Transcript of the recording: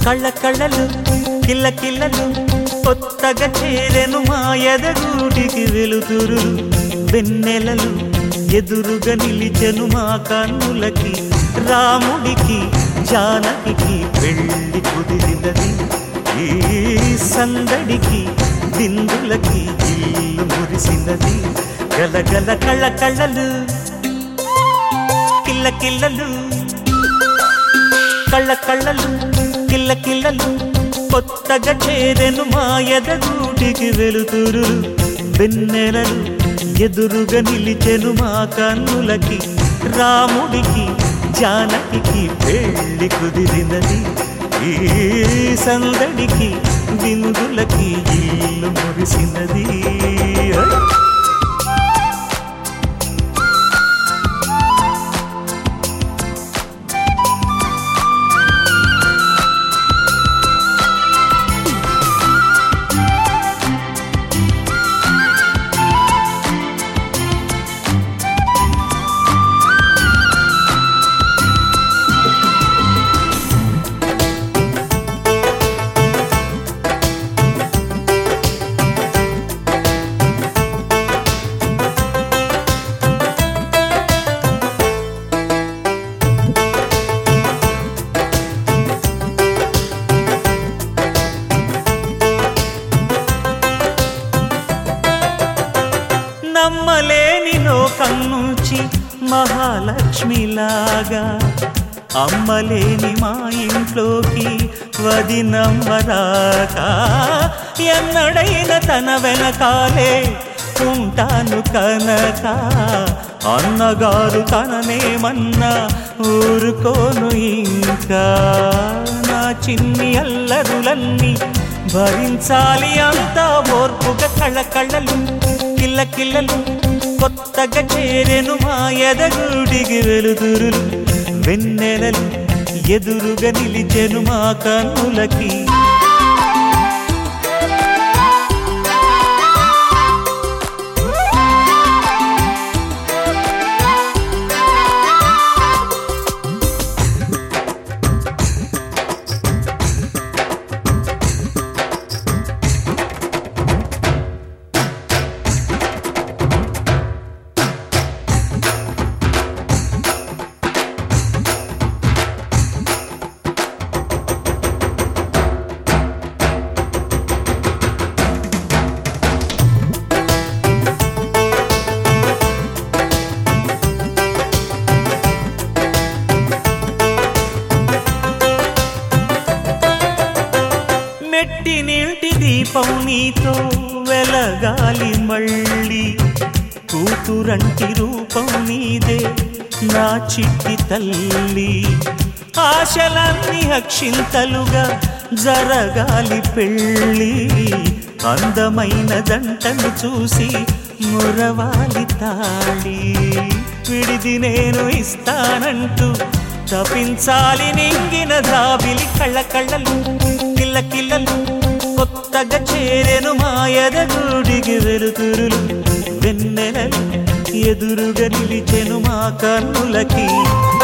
కళ్ళ కళ్ళలు కిల్ల కిల్లలు కొత్తగా చేరెను మా ఎదగూటికి వెలుతురు వెన్నెలలు ఎదురుగా నిలిచెను మా కన్నులకి రాముడికి జానకి పెళ్లి కుదిరినది ఈ సందడికి బిందులకి ఇల్లు మురిసినది గలగల కళ్ళ కళ్ళలు కిల్ల కిల్లలు కళ్ళ కళ్ళలు కిల్ల కిల్లలు కొత్తగా చేరెను మా ఎదగూటికి వెలుతురు వెన్నెలలు ఎదురుగా నిలిచెను మా కన్నులకి రాముడికి జానకి పెళ్లి కుదిరినది ఈ సందడికి విందులకి ఇల్లు మురిసినది నమ్మలేని లోకం నుంచి మహాలక్ష్మిలాగా అమ్మలేని మా ఇంట్లోకి వదినమ్మరాక ఎన్నడైన తన వెనకాలే ఉంటాను కనక అన్నగారు తననేమన్నా ఊరుకోను ఇంకా నా చిన్ని అల్లరులన్నీ భరించాలి అంతా ఓర్పుగా కళ్ళ కళ్ళలు కిల్ల కిల్లలు కొత్తగా చేరెను మా ఎదగుడికి వెలుతురులు వెన్నెలలు ఎదురుగా నిలిచెను మా కన్నులకి మెట్టి నీటి దీపం నీతో వెలగాలి మళ్ళీ కూతురంటి రూపం నీదే నా చిట్టి తల్లి ఆశలన్నీ అక్షింతలుగా జరగాలి పెళ్ళి అందమైన దంటను చూసి మురవాలి తాళి విడిది నేను ఇస్తానంటూ తపించాలి నింగిన దాబిలి కళ్ళ కళ్ళలు కిల్ల కిల్లలు కొత్తగా చేరెను మాయదగుడికి వెలుతురులు వెన్నెలలు ఎదురుగా నిలిచెను మా కన్నులకి